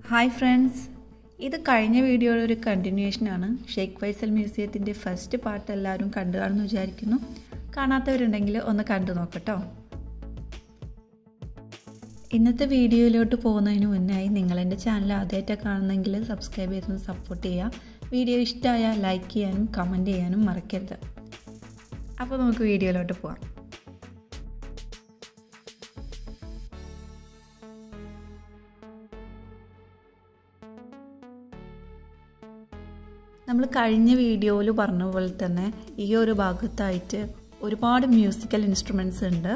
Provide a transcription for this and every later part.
hi friends ഇത് കഴിഞ്ഞ വീഡിയോയുടെ ഒരു കണ്ടിന്യൂഷനാണ് ഷെയ്ഖ് ഫൈസൽ മ്യൂസിയത്തിൻ്റെ ഫസ്റ്റ് പാർട്ട് എല്ലാവരും കണ്ടു കാണുമെന്ന് വിചാരിക്കുന്നു കാണാത്തവരുണ്ടെങ്കിൽ ഒന്ന് കണ്ടു നോക്കട്ടോ ഇന്നത്തെ വീഡിയോയിലോട്ട് പോകുന്നതിന് മുന്നായി നിങ്ങൾ എൻ്റെ ചാനൽ ആദ്യമായിട്ടാണ് കാണുന്നെങ്കിൽ സബ്സ്ക്രൈബ് ചെയ്തൊന്ന് സപ്പോർട്ട് ചെയ്യുക വീഡിയോ ഇഷ്ടമായാൽ ലൈക്ക് ചെയ്യാനും കമൻറ്റ് ചെയ്യാനും മറക്കരുത് അപ്പോൾ നമുക്ക് വീഡിയോയിലോട്ട് പോകാം നമ്മൾ കഴിഞ്ഞ വീഡിയോയിൽ പറഞ്ഞ പോലെ തന്നെ ഈ ഒരു ഭാഗത്തായിട്ട് ഒരുപാട് മ്യൂസിക്കൽ ഇൻസ്ട്രുമെൻറ്റ്സ് ഉണ്ട്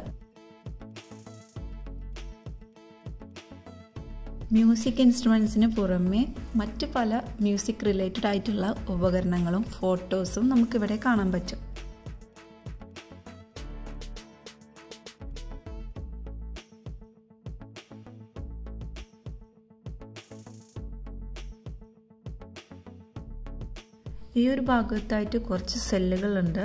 മ്യൂസിക് ഇൻസ്ട്രുമെൻസിന് പുറമെ മറ്റ് പല മ്യൂസിക് റിലേറ്റഡ് ആയിട്ടുള്ള ഉപകരണങ്ങളും ഫോട്ടോസും നമുക്കിവിടെ കാണാൻ പറ്റും ഈ ഒരു ഭാഗത്തായിട്ട് കുറച്ച് സെല്ലുകളുണ്ട്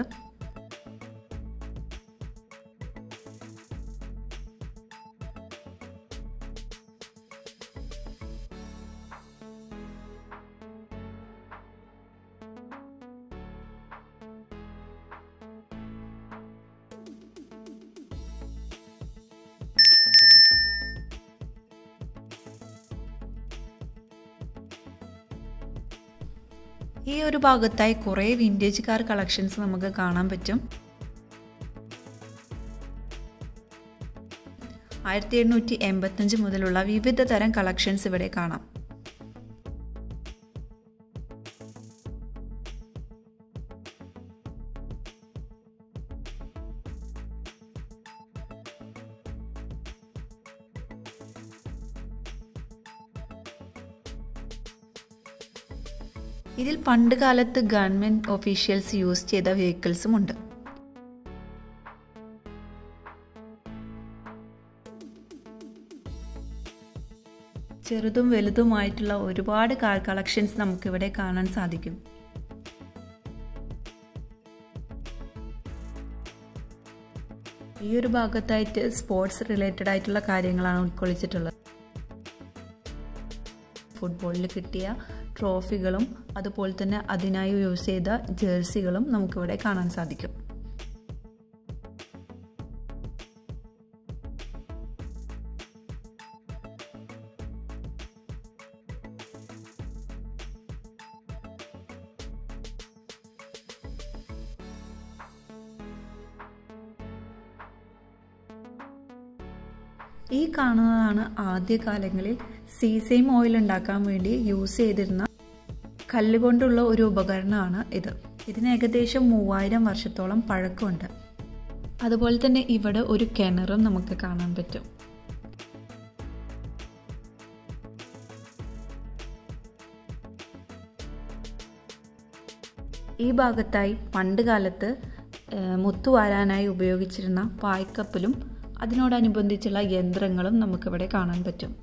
ഈ ഒരു ഭാഗത്തായി കുറേ വിൻറ്റേജ് കാർ കളക്ഷൻസ് നമുക്ക് കാണാൻ പറ്റും ആയിരത്തി എണ്ണൂറ്റി എൺപത്തഞ്ച് മുതലുള്ള വിവിധ തരം കളക്ഷൻസ് ഇവിടെ കാണാം ഇതിൽ പണ്ട് കാലത്ത് ഗവൺമെൻറ് ഒഫീഷ്യൽസ് യൂസ് ചെയ്ത വെഹിക്കിൾസും ഉണ്ട് ചെറുതും വലുതുമായിട്ടുള്ള ഒരുപാട് കാർ കളക്ഷൻസ് നമുക്കിവിടെ കാണാൻ സാധിക്കും ഈ ഒരു ഭാഗത്തായിട്ട് സ്പോർട്സ് റിലേറ്റഡ് ആയിട്ടുള്ള കാര്യങ്ങളാണ് ഉൾക്കൊള്ളിച്ചിട്ടുള്ളത് ഫുട്ബോളിൽ കിട്ടിയ ട്രോഫികളും അതുപോലെ തന്നെ അതിനായി യൂസ് ചെയ്ത ജേഴ്സികളും നമുക്കിവിടെ കാണാൻ സാധിക്കും ഈ കാണുന്നതാണ് ആദ്യകാലങ്ങളിൽ സീസെയിം ഓയിൽ ഉണ്ടാക്കാൻ വേണ്ടി യൂസ് ചെയ്തിരുന്ന കല്ലുകൊണ്ടുള്ള ഒരു ഉപകരണമാണ് ഇത് ഇതിന് ഏകദേശം മൂവായിരം വർഷത്തോളം പഴക്കമുണ്ട് അതുപോലെ തന്നെ ഇവിടെ ഒരു കിണറും നമുക്ക് കാണാൻ പറ്റും ഈ ഭാഗത്തായി പണ്ട് കാലത്ത് മുത്തുവാരാനായി ഉപയോഗിച്ചിരുന്ന പായ്ക്കപ്പലും അതിനോടനുബന്ധിച്ചുള്ള യന്ത്രങ്ങളും നമുക്കിവിടെ കാണാൻ പറ്റും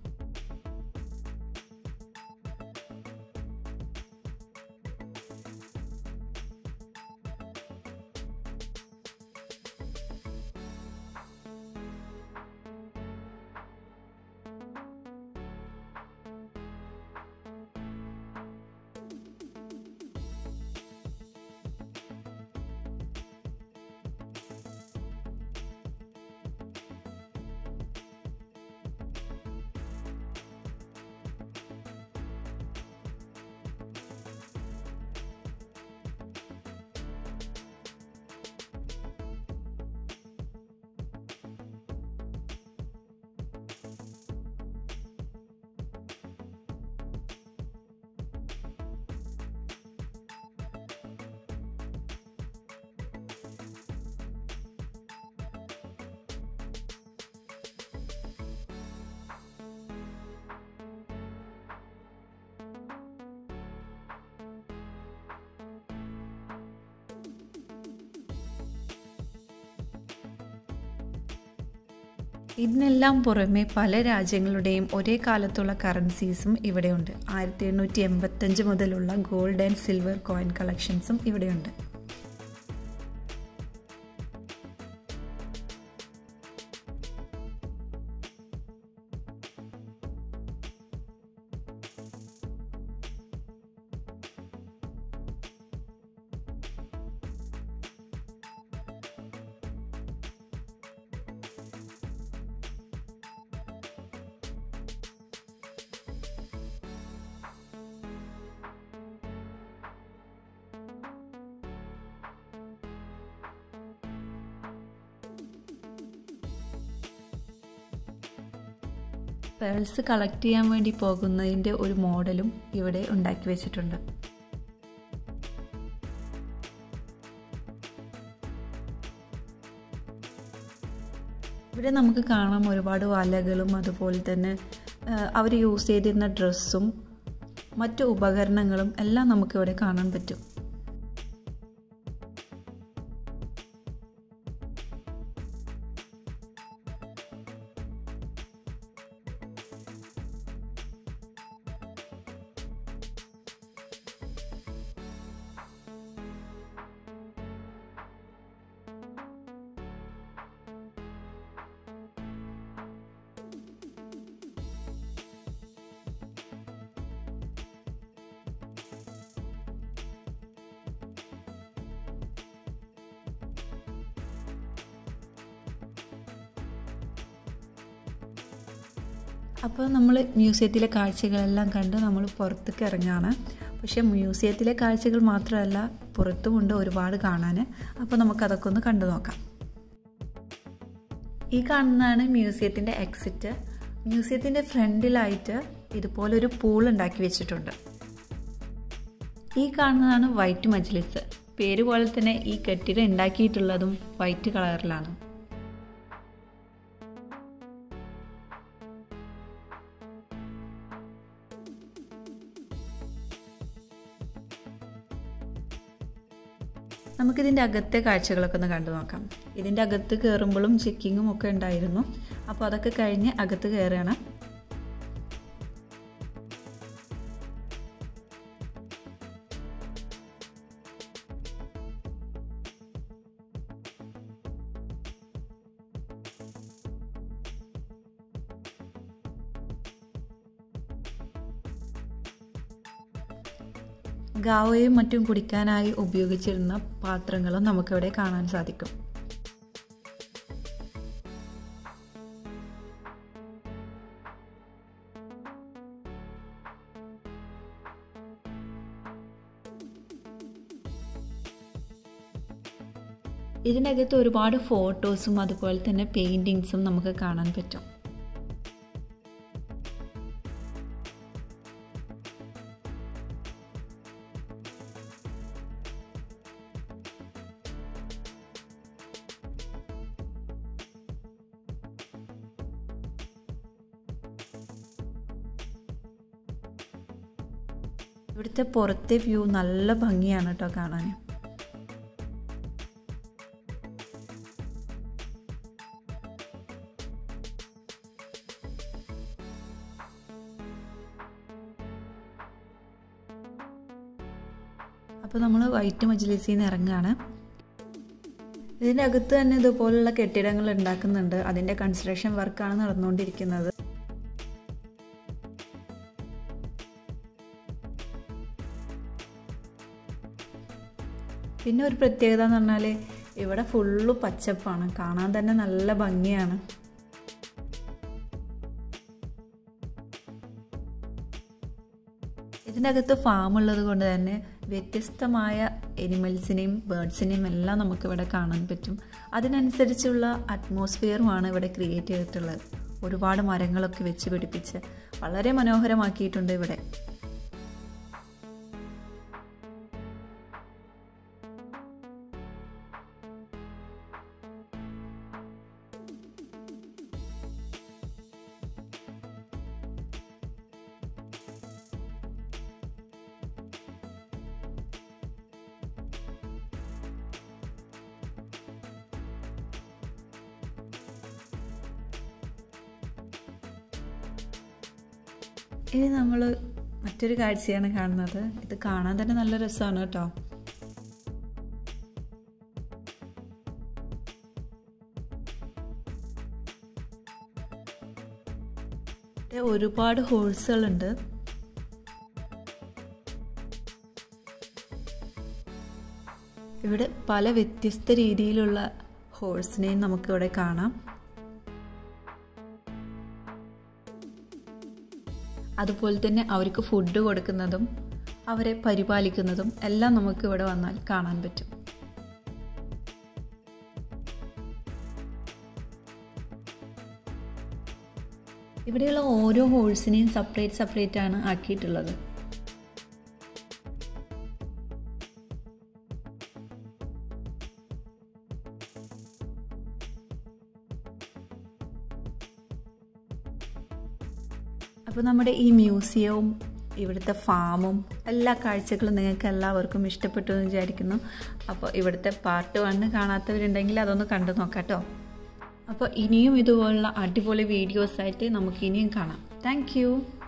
ഇതിനെല്ലാം പുറമെ പല രാജ്യങ്ങളുടെയും ഒരേ കാലത്തുള്ള കറൻസീസും ഇവിടെയുണ്ട് ആയിരത്തി എണ്ണൂറ്റി എൺപത്തഞ്ച് മുതലുള്ള ഗോൾഡ് ആൻഡ് സിൽവർ കോയിൻ കളക്ഷൻസും ഇവിടെയുണ്ട് പേൾസ് കളക്ട് ചെയ്യാൻ വേണ്ടി പോകുന്നതിൻ്റെ ഒരു മോഡലും ഇവിടെ ഉണ്ടാക്കി വെച്ചിട്ടുണ്ട് ഇവിടെ നമുക്ക് കാണാം ഒരുപാട് വലകളും അതുപോലെ തന്നെ അവർ യൂസ് ചെയ്തിരുന്ന ഡ്രസ്സും മറ്റു ഉപകരണങ്ങളും എല്ലാം നമുക്കിവിടെ കാണാൻ പറ്റും അപ്പോൾ നമ്മൾ മ്യൂസിയത്തിലെ കാഴ്ചകളെല്ലാം കണ്ട് നമ്മൾ പുറത്തേക്ക് ഇറങ്ങുകയാണ് പക്ഷേ മ്യൂസിയത്തിലെ കാഴ്ചകൾ മാത്രമല്ല പുറത്തുമുണ്ട് ഒരുപാട് കാണാൻ അപ്പോൾ നമുക്കതൊക്കെ ഒന്ന് കണ്ടു നോക്കാം ഈ കാണുന്നതാണ് മ്യൂസിയത്തിൻ്റെ എക്സിറ്റ് മ്യൂസിയത്തിൻ്റെ ഫ്രണ്ടിലായിട്ട് ഇതുപോലൊരു പൂൾ ഉണ്ടാക്കി വെച്ചിട്ടുണ്ട് ഈ കാണുന്നതാണ് വൈറ്റ് മജ്ലിസ് പേര് പോലെ തന്നെ ഈ കെട്ടിടം ഉണ്ടാക്കിയിട്ടുള്ളതും വൈറ്റ് കളറിലാണ് നമുക്കിതിൻ്റെ അകത്തെ കാഴ്ചകളൊക്കെ ഒന്ന് കണ്ടു നോക്കാം ഇതിൻ്റെ അകത്ത് കയറുമ്പോഴും ചെക്കിങ്ങും ഒക്കെ ഉണ്ടായിരുന്നു അപ്പോൾ അതൊക്കെ കഴിഞ്ഞ് അകത്ത് കയറുകയാണ് ഗാവയും മറ്റും കുടിക്കാനായി ഉപയോഗിച്ചിരുന്ന പാത്രങ്ങളും നമുക്കിവിടെ കാണാൻ സാധിക്കും ഇതിനകത്ത് ഒരുപാട് ഫോട്ടോസും അതുപോലെ തന്നെ പെയിൻറ്റിങ്സും നമുക്ക് കാണാൻ പറ്റും ഇവിടുത്തെ പുറത്തെ വ്യൂ നല്ല ഭംഗിയാണ് കേട്ടോ കാണാൻ അപ്പോൾ നമ്മൾ വൈറ്റ് മജ്ലിസിൽ നിന്ന് ഇറങ്ങുകയാണ് ഇതിൻ്റെ അകത്ത് തന്നെ ഇതുപോലുള്ള കെട്ടിടങ്ങൾ ഉണ്ടാക്കുന്നുണ്ട് അതിൻ്റെ കൺസ്ട്രക്ഷൻ വർക്കാണ് നടന്നുകൊണ്ടിരിക്കുന്നത് പിന്നെ ഒരു പ്രത്യേകത എന്ന് പറഞ്ഞാൽ ഇവിടെ ഫുള്ള് പച്ചപ്പാണ് കാണാൻ തന്നെ നല്ല ഭംഗിയാണ് ഇതിനകത്ത് ഫാം ഉള്ളത് കൊണ്ട് തന്നെ വ്യത്യസ്തമായ എനിമൽസിനെയും ബേർഡ്സിനെയും എല്ലാം നമുക്കിവിടെ കാണാൻ പറ്റും അതിനനുസരിച്ചുള്ള അറ്റ്മോസ്ഫിയറുമാണ് ഇവിടെ ക്രിയേറ്റ് ചെയ്തിട്ടുള്ളത് ഒരുപാട് മരങ്ങളൊക്കെ വെച്ച് പിടിപ്പിച്ച് വളരെ മനോഹരമാക്കിയിട്ടുണ്ട് ഇവിടെ ഇനി നമ്മൾ മറ്റൊരു കാഴ്ചയാണ് കാണുന്നത് ഇത് കാണാൻ തന്നെ നല്ല രസമാണ് കേട്ടോ ഒരുപാട് ഹോൾസുകളുണ്ട് ഇവിടെ പല വ്യത്യസ്ത രീതിയിലുള്ള ഹോഴ്സിനെയും നമുക്കിവിടെ കാണാം അതുപോലെ തന്നെ അവർക്ക് ഫുഡ് കൊടുക്കുന്നതും അവരെ പരിപാലിക്കുന്നതും എല്ലാം നമുക്ക് ഇവിടെ വന്നാൽ കാണാൻ പറ്റും ഇവിടെയുള്ള ഓരോ ഹോൾസിനെയും സെപ്പറേറ്റ് സെപ്പറേറ്റ് ആണ് ആക്കിയിട്ടുള്ളത് അപ്പോൾ നമ്മുടെ ഈ മ്യൂസിയവും ഇവിടുത്തെ ഫാമും എല്ലാ കാഴ്ചകളും നിങ്ങൾക്ക് എല്ലാവർക്കും ഇഷ്ടപ്പെട്ടു എന്ന് വിചാരിക്കുന്നു അപ്പോൾ ഇവിടുത്തെ പാർട്ട് വണ്ണ് കാണാത്തവരുണ്ടെങ്കിൽ അതൊന്ന് കണ്ടു നോക്കാം കേട്ടോ അപ്പോൾ ഇനിയും ഇതുപോലുള്ള അടിപൊളി വീഡിയോസായിട്ട് നമുക്ക് ഇനിയും കാണാം താങ്ക്